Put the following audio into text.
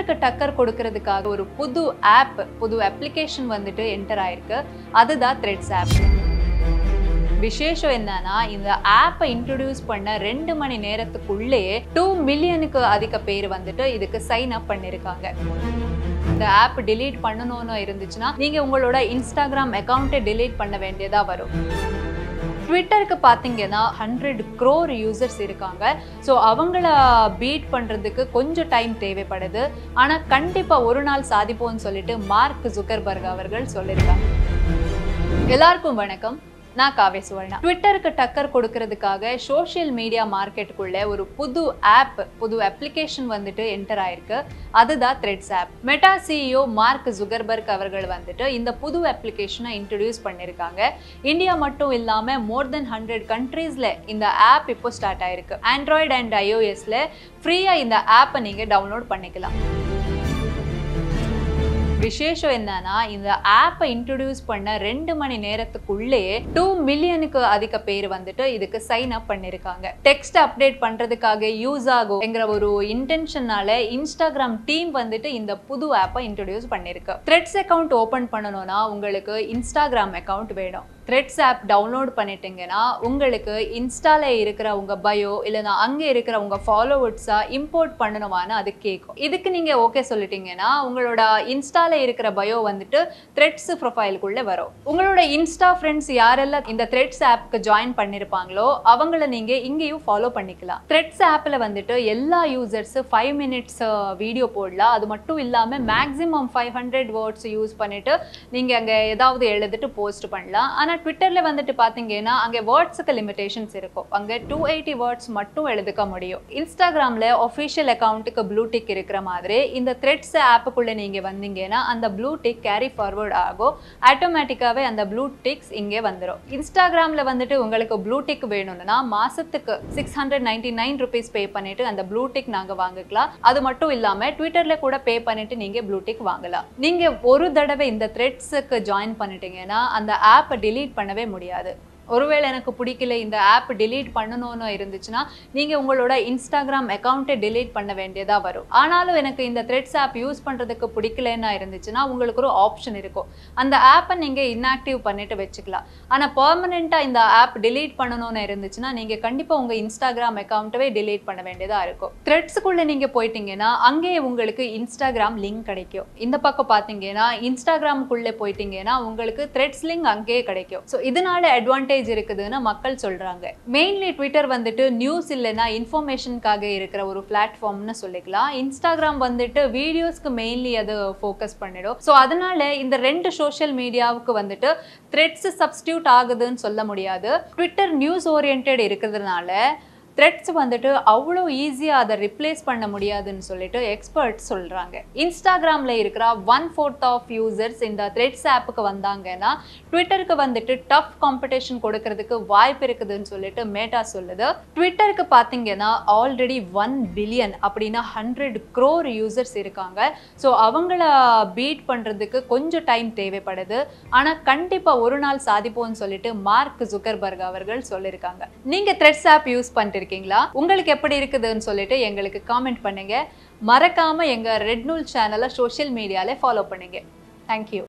ட்விட்டருக்கு டக்கர் கொடுக்கறதுக்காக ஒரு புது ஆப் புது அப்ளிகேஷன் வந்துட்டு என்டர் ஆயிருக்கு அதுதான் த்ரெட்ஸ் ஆப் விசேஷம் என்னன்னா இந்த ஆப்பை இன்ட்ரடியூஸ் பண்ண ரெண்டு மணி நேரத்துக்குள்ளேயே டூ மில்லியனுக்கு அதிக பேர் வந்துட்டு இதுக்கு சைன் அப் பண்ணிருக்காங்க இந்த ஆப் delete பண்ணணும்னு இருந்துச்சுன்னா நீங்க உங்களோட இன்ஸ்டாகிராம் அக்கௌண்ட்டை delete பண்ண வேண்டியதா வரும் ட்விட்டருக்கு பார்த்தீங்கன்னா ஹண்ட்ரட் க்ரோர் யூசர்ஸ் இருக்காங்க ஸோ அவங்கள பீட் பண்ணுறதுக்கு கொஞ்சம் டைம் தேவைப்படுது ஆனால் கண்டிப்பாக ஒரு நாள் சாதிப்போம்னு சொல்லிட்டு மார்க் ஜுக்கர்பர்க் அவர்கள் சொல்லியிருக்காங்க எல்லாருக்கும் வணக்கம் நான் காவே சுவர்ணா ட்விட்டருக்கு டக்கர் கொடுக்கறதுக்காக சோஷியல் மீடியா மார்க்கெட்டுக்குள்ள ஒரு புது ஆப் புது அப்ளிகேஷன் வந்துட்டு என்டர் ஆயிருக்கு அதுதான் threads app Meta CEO Mark Zuckerberg அவர்கள் வந்துட்டு இந்த புது அப்ளிகேஷனை இன்ட்ரடியூஸ் பண்ணியிருக்காங்க இந்தியா மட்டும் இல்லாம மோர் தென் ஹண்ட்ரட் கண்ட்ரீஸ்ல இந்த ஆப் இப்போ ஸ்டார்ட் ஆயிருக்கு ஆண்ட்ராய்டு அண்ட் ஐஓஎஸ்ல ஃப்ரீயா இந்த ஆப்பை நீங்க டவுன்லோட் பண்ணிக்கலாம் விசேஷம் என்னன்னா இந்த ஆப்பை இன்ட்ரடியூஸ் பண்ண ரெண்டு மணி நேரத்துக்குள்ளேயே டூ மில்லியனுக்கு அதிக பேர் வந்துட்டு இதுக்கு சைன் அப் பண்ணிருக்காங்க டெக்ஸ்ட் அப்டேட் பண்றதுக்காக யூஸ் ஆகும் என்கிற ஒரு இன்டென்ஷனால இன்ஸ்டாகிராம் டீம் வந்துட்டு இந்த புது ஆப்பை இன்ட்ரடியூஸ் பண்ணிருக்கு த்ரெட்ஸ் அக்கௌண்ட் ஓபன் பண்ணணும்னா உங்களுக்கு இன்ஸ்டாகிராம் அக்கௌண்ட் வேணும் த்ரெட்ஸ் ஆப் டவுன்லோட் பண்ணிட்டீங்கன்னா உங்களுக்கு இன்ஸ்டால இருக்கிற உங்க பயோ இல்லைனா அங்கே இருக்கிற உங்க ஃபாலோவர்ஸா இம்போர்ட் பண்ணணுமான்னு அது கேட்கும் இதுக்கு நீங்க ஓகே சொல்லிட்டீங்கன்னா உங்களோட இன்ஸ்டால இருக்கிற பயோ வந்துட்டு த்ரெட்ஸ் ப்ரொஃபைலுக்குள்ள வரும் உங்களோட இன்ஸ்டா ஃப்ரெண்ட்ஸ் யாரெல்லாம் இந்த த்ரெட்ஸ் ஆப்க்கு ஜாயின் பண்ணிருப்பாங்களோ அவங்கள நீங்க இங்கேயும் ஃபாலோ பண்ணிக்கலாம் த்ரெட்ஸ் ஆப்ல வந்துட்டு எல்லா யூசர்ஸ் ஃபைவ் மினிட்ஸ் வீடியோ போடலாம் அது மட்டும் இல்லாம maximum five hundred words use பண்ணிட்டு நீங்க அங்க ஏதாவது எழுதிட்டு போஸ்ட் பண்ணலாம் ஆனா ட்விட்டர்ல வந்துட்டு பாத்தீங்கன்னா அங்க வேர்ட்ஸுக்கு லிமிடேஷன்ஸ் இருக்கும் அங்க டூ எயிட்டி வேர்ட்ஸ் மட்டும் எழுதுக்க முடியும் இன்ஸ்டாகிராம்ல ஒஃபிஷியல் அக்கௌண்ட்டுக்கு ப்ளூ டிக் இருக்கிற மாதிரி இந்த த்ரெட்ஸ் ஆப்புக்குள்ள நீங்க வந்தீங்கன்னா அந்த ப்ளூ டிக் கேரி ஃபார்வர்ட் ஆகும் ஆட்டோமேட்டிக்காவே அந்த ப்ளூ டிக்ஸ் இங்கே வந்துடும் இன்ஸ்டாகிராம்ல வந்துட்டு உங்களுக்கு ப்ளூ டிக் வேணும்னா மாசத்துக்கு six hundred ninety nine rupees pay பண்ணிட்டு அந்த ப்ளூ டிக் நாங்க வாங்கிக்கலாம் அது மட்டும் இல்லாம ட்விட்டர்ல கூட பே பண்ணிட்டு நீங்க ப்ளூ டிக் வாங்கலாம் நீங்க ஒரு தடவை இந்த த்ரெட்ஸுக்கு ஜாயின் பண்ணிட்டீங்கன்னா அந்த ஆப்பை delete பண்ணவே முடியாது ஒருவேளை எனக்கு பிடிக்கல இந்த ஆப் delete பண்ணணும்னு இருந்துச்சுன்னா நீங்க உங்களோட இன்ஸ்டாகிராம் அக்கௌண்ட்டை delete பண்ண வேண்டியதா வரும் ஆனாலும் எனக்கு இந்த த்ரெட்ஸ் ஆப் யூஸ் பண்றதுக்கு பிடிக்கலன்னா இருந்துச்சுன்னா உங்களுக்கு ஒரு ஆப்ஷன் இருக்கும் அந்த ஆப்பை நீங்க inactive பண்ணிட்டு வச்சுக்கலாம் ஆனா பெர்மனெண்டா இந்த ஆப் delete பண்ணணும்னு இருந்துச்சுன்னா நீங்க கண்டிப்பா உங்க இன்ஸ்டாகிராம் அக்கௌண்ட்டவே delete பண்ண வேண்டியதா இருக்கும் த்ரெட்ஸுக்குள்ள நீங்க போயிட்டீங்கன்னா அங்கேயே உங்களுக்கு இன்ஸ்டாகிராம் லிங்க் கிடைக்கும் இந்த பக்கம் பாத்தீங்கன்னா இன்ஸ்டாகிராமுக்குள்ளே போயிட்டீங்கன்னா உங்களுக்கு த்ரெட்ஸ் லிங்க் அங்கேயே கிடைக்கும் ஸோ இதனால அட்வான்டேஜ் இருக்குதுன்னு மக்கள் சொல்றாங்க மெயின்லி ட்விட்டர் வந்துட்டு நியூஸ் இல்லைன்னா இன்ஃபர்மேஷனுக்காக இருக்கிற ஒரு பிளாட்ஃபார்ம்னு சொல்லிக்கலாம் இன்ஸ்டாகிராம் வந்துட்டு வீடியோஸ்க்கு மெயின்லி அது ஃபோக்கஸ் பண்ணிடும் ஸோ அதனால இந்த ரெண்டு சோஷியல் மீடியாவுக்கு வந்துட்டு த்ரெட்ஸ் சப்ஸ்டியூட் ஆகுதுன்னு சொல்ல முடியாது ட்விட்டர் நியூஸ் ஓரியன்ட் இருக்கிறதுனால த்ரெட்ஸ் வந்துட்டு அவ்வளோ ஈஸியாக அதை ரிப்ளேஸ் பண்ண முடியாதுன்னு சொல்லிட்டு எக்ஸ்பர்ட்ஸ் சொல்கிறாங்க இன்ஸ்டாகிராமில் இருக்கிற ஒன் ஃபோர்த் ஆஃப் யூசர்ஸ் இந்த த்ரெட்ஸ் ஆப்புக்கு வந்தாங்கன்னா ட்விட்டருக்கு வந்துட்டு டஃப் காம்படிஷன் கொடுக்கறதுக்கு வாய்ப்பு இருக்குதுன்னு சொல்லிட்டு மேட்டா சொல்லுது ட்விட்டருக்கு பார்த்தீங்கன்னா ஆல்ரெடி ஒன் பில்லியன் அப்படின்னா ஹண்ட்ரட் க்ரோர் யூசர்ஸ் இருக்காங்க ஸோ அவங்கள பீட் பண்ணுறதுக்கு கொஞ்சம் டைம் தேவைப்படுது ஆனால் கண்டிப்பாக ஒரு நாள் சாதிப்போம்னு சொல்லிட்டு மார்க் ஜுக்கர்பர்க் அவர்கள் சொல்லியிருக்காங்க நீங்கள் த்ரெட்ஸ் ஆப் யூஸ் பண்ணிட்டு இருக்கீங்களா உங்களுக்கு எப்படி இருக்குதுன்னு சொல்லிட்டு எங்களுக்கு காமெண்ட் பண்ணுங்க மறக்காம எங்க ரெட் நூல் சேனலை சோஷியல் மீடியால ஃபாலோ பண்ணுங்க தேங்க்யூ